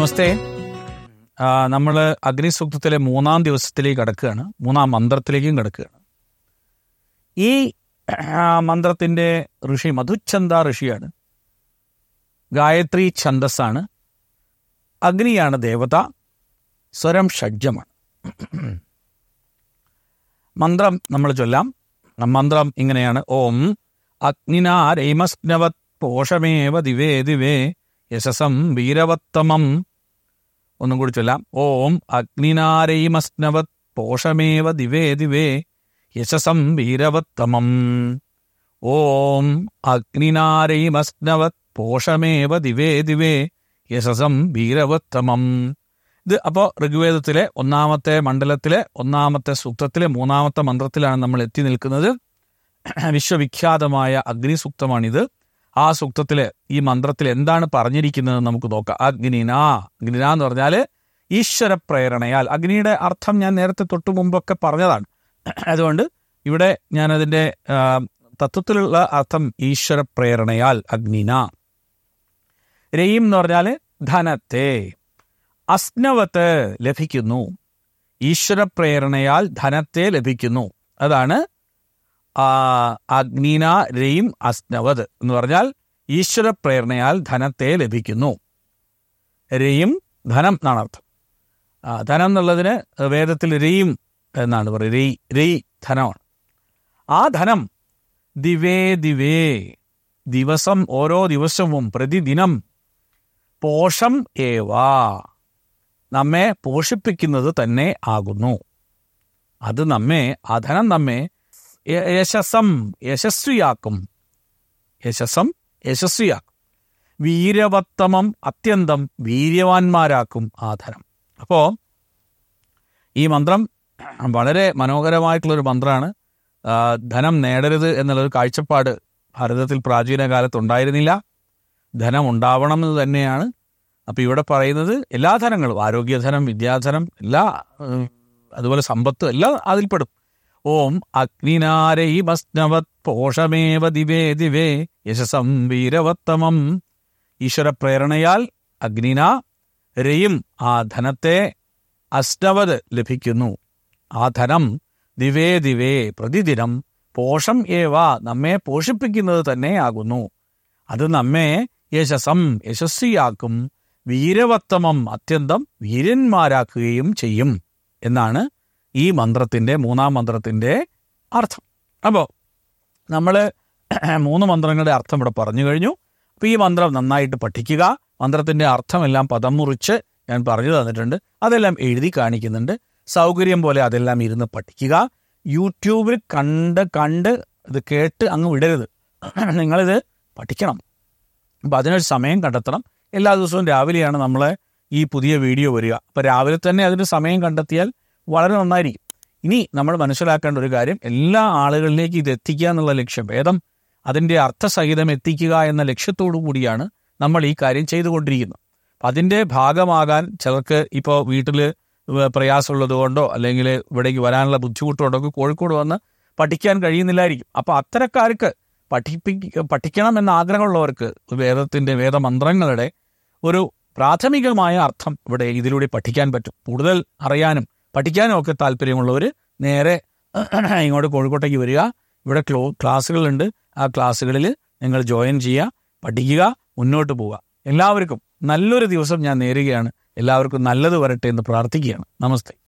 നമസ്തേ നമ്മൾ അഗ്നിസൂക്തത്തിലെ മൂന്നാം ദിവസത്തിലേക്ക് കടക്കുകയാണ് മൂന്നാം മന്ത്രത്തിലേക്കും കിടക്കുകയാണ് ഈ ആ, മന്ത്രത്തിന്റെ ഋഷി മധുച്ഛന്ദ ഋഷിയാണ് ഗായത്രി ഛന്ദസ്സാണ് അഗ്നിയാണ് ദേവത സ്വരം ഷഡ്ജമാണ് മന്ത്രം നമ്മൾ ചൊല്ലാം ആ മന്ത്രം ഇങ്ങനെയാണ് ഓം അഗ്നിനാരൈമസ്നവത് പോഷമേവ ദിവേ ദിവേ യശസം വീരവത്തമം ഒന്നും കൂടി ചൊല്ലാം ഓം അഗ്നിനാരൈമസ്നവത് പോഷമേവ ദിവേ ദിവേ യശസം വീരവത്തമം ഓം അഗ്നിനാരൈമസ്നവത് പോഷമേവ ദിവേ ദിവേ യശസം വീരവത്തമം ഇത് അപ്പോൾ ഋഗ്വേദത്തിലെ ഒന്നാമത്തെ മണ്ഡലത്തിലെ ഒന്നാമത്തെ സൂക്തത്തിലെ മൂന്നാമത്തെ മന്ത്രത്തിലാണ് നമ്മൾ എത്തി നിൽക്കുന്നത് വിശ്വവിഖ്യാതമായ അഗ്നിസൂക്തമാണിത് ആ സൂക്തത്തില് ഈ മന്ത്രത്തിൽ എന്താണ് പറഞ്ഞിരിക്കുന്നത് നമുക്ക് നോക്കാം അഗ്നിന അഗ്നിന എന്ന് പറഞ്ഞാൽ ഈശ്വര പ്രേരണയാൽ അഗ്നിയുടെ അർത്ഥം ഞാൻ നേരത്തെ തൊട്ടു മുമ്പൊക്കെ പറഞ്ഞതാണ് അതുകൊണ്ട് ഇവിടെ ഞാൻ അതിന്റെ ആ, തത്വത്തിലുള്ള അർത്ഥം ഈശ്വര പ്രേരണയാൽ അഗ്നിന രയും എന്ന് പറഞ്ഞാൽ ധനത്തെ അസ്നവത്ത് ലഭിക്കുന്നു ഈശ്വര പ്രേരണയാൽ ധനത്തെ ലഭിക്കുന്നു അതാണ് ആ, അഗ്നിന രയും അസ്നവത് എന്ന് പറഞ്ഞാൽ ഈശ്വര പ്രേരണയാൽ ധനത്തെ ലഭിക്കുന്നു രയും ധനം എന്നാണ് അർത്ഥം ആ, ധനം എന്നുള്ളതിന് വേദത്തിൽ രയും എന്നാണ് പറയുന്നത് രയി രയി ധനമാണ് ആ ധനം ദിവേ ദിവേ ദിവസം ഓരോ ദിവസവും പ്രതിദിനം പോഷം ഏവാ നമ്മെ പോഷിപ്പിക്കുന്നത് തന്നെ ആകുന്നു അത് നമ്മെ ആ ധനം നമ്മെ യ- യശസം യശസ്വിയാക്കും യശസം യശസ്വിയാക്കും വീരവത്തമം അത്യന്തം വീര്യവാന്മാരാക്കും ആ ധനം അപ്പോ ഈ മന്ത്രം വളരെ മനോഹരമായിട്ടുള്ളൊരു മന്ത്രമാണ് ആ, ധനം നേടരുത് എന്നുള്ളൊരു കാഴ്ചപ്പാട് ഭാരതത്തിൽ പ്രാചീന കാലത്ത് ഉണ്ടായിരുന്നില്ല ധനം ഉണ്ടാവണം എന്ന് തന്നെയാണ് അപ്പൊ ഇവിടെ പറയുന്നത് എല്ലാ ധനങ്ങളും ആരോഗ്യധനം വിദ്യാധനം എല്ലാ ഉം, അതുപോലെ സമ്പത്ത് എല്ലാം അതിൽപ്പെടും ഓം അഗ്നിനാരൈമസ്നവത് പോഷമേവ ദിവേ ദിവേ യശസം വീരവത്തമം ഈശ്വര പ്രേരണയാൽ അഗ്നിന രയും ആ ധനത്തെ അസ്നവത് ലഭിക്കുന്നു ആ ധനം ദിവേ ദിവേ പ്രതിദിനം പോഷം ഏവ നമ്മെ പോഷിപ്പിക്കുന്നത് തന്നെ ആകുന്നു അത് നമ്മെ യശസം യശസ്വിയാക്കും വീരവത്തമം അത്യന്തം വീരന്മാരാക്കുകയും ചെയ്യും എന്നാണ് ഈ മന്ത്രത്തിന്റെ മൂന്നാം മന്ത്രത്തിന്റെ അർത്ഥം അപ്പോൾ നമ്മൾ മൂന്ന് മന്ത്രങ്ങളുടെ അർത്ഥം ഇവിടെ പറഞ്ഞു കഴിഞ്ഞു അപ്പോൾ ഈ മന്ത്രം നന്നായിട്ട് പഠിക്കുക മന്ത്രത്തിന്റെ അർത്ഥമെല്ലാം പദം മുറിച്ച് ഞാൻ പറഞ്ഞു തന്നിട്ടുണ്ട് അതെല്ലാം എഴുതി കാണിക്കുന്നുണ്ട് സൗകര്യം പോലെ അതെല്ലാം ഇരുന്ന് പഠിക്കുക യൂട്യൂബിൽ കണ്ട് കണ്ട് ഇത് കേട്ട് അങ്ങ് വിടരുത് നിങ്ങളിത് പഠിക്കണം അപ്പം അതിനൊരു സമയം കണ്ടെത്തണം എല്ലാ ദിവസവും രാവിലെയാണ് നമ്മളെ ഈ പുതിയ വീഡിയോ വരിക അപ്പം രാവിലെ തന്നെ അതിന് സമയം കണ്ടെത്തിയാൽ വളരെ നന്നായിരിക്കും ഇനി നമ്മൾ മനസ്സിലാക്കേണ്ട ഒരു കാര്യം എല്ലാ ആളുകളിലേക്ക് ഇത് എത്തിക്കുക എന്നുള്ള ലക്ഷ്യം വേദം അതിൻ്റെ അർത്ഥസഹിതം എത്തിക്കുക എന്ന ലക്ഷ്യത്തോടു കൂടിയാണ് നമ്മൾ ഈ കാര്യം ചെയ്തുകൊണ്ടിരിക്കുന്നത് അപ്പം അതിൻ്റെ ഭാഗമാകാൻ ചിലർക്ക് ഇപ്പോൾ വീട്ടിൽ പ്രയാസമുള്ളത് കൊണ്ടോ അല്ലെങ്കിൽ ഇവിടേക്ക് വരാനുള്ള ബുദ്ധിമുട്ടുകൊണ്ടോ ഒക്കെ കോഴിക്കോട് വന്ന് പഠിക്കാൻ കഴിയുന്നില്ലായിരിക്കും അപ്പോൾ അത്തരക്കാർക്ക് പഠിപ്പിക്ക പഠിക്കണം എന്ന ആഗ്രഹമുള്ളവർക്ക് വേദത്തിൻ്റെ വേദമന്ത്രങ്ങളുടെ ഒരു പ്രാഥമികമായ അർത്ഥം ഇവിടെ ഇതിലൂടെ പഠിക്കാൻ പറ്റും കൂടുതൽ അറിയാനും പഠിക്കാനും ഒക്കെ താല്പര്യമുള്ളവർ നേരെ ഇങ്ങോട്ട് കോഴിക്കോട്ടേക്ക് വരിക ഇവിടെ ക്ലോ ക്ലാസ്സുകളുണ്ട് ആ ക്ലാസ്സുകളിൽ നിങ്ങൾ ജോയിൻ ചെയ്യുക പഠിക്കുക മുന്നോട്ട് പോവുക എല്ലാവർക്കും നല്ലൊരു ദിവസം ഞാൻ നേരുകയാണ് എല്ലാവർക്കും നല്ലത് വരട്ടെ എന്ന് പ്രാർത്ഥിക്കുകയാണ് നമസ്തേ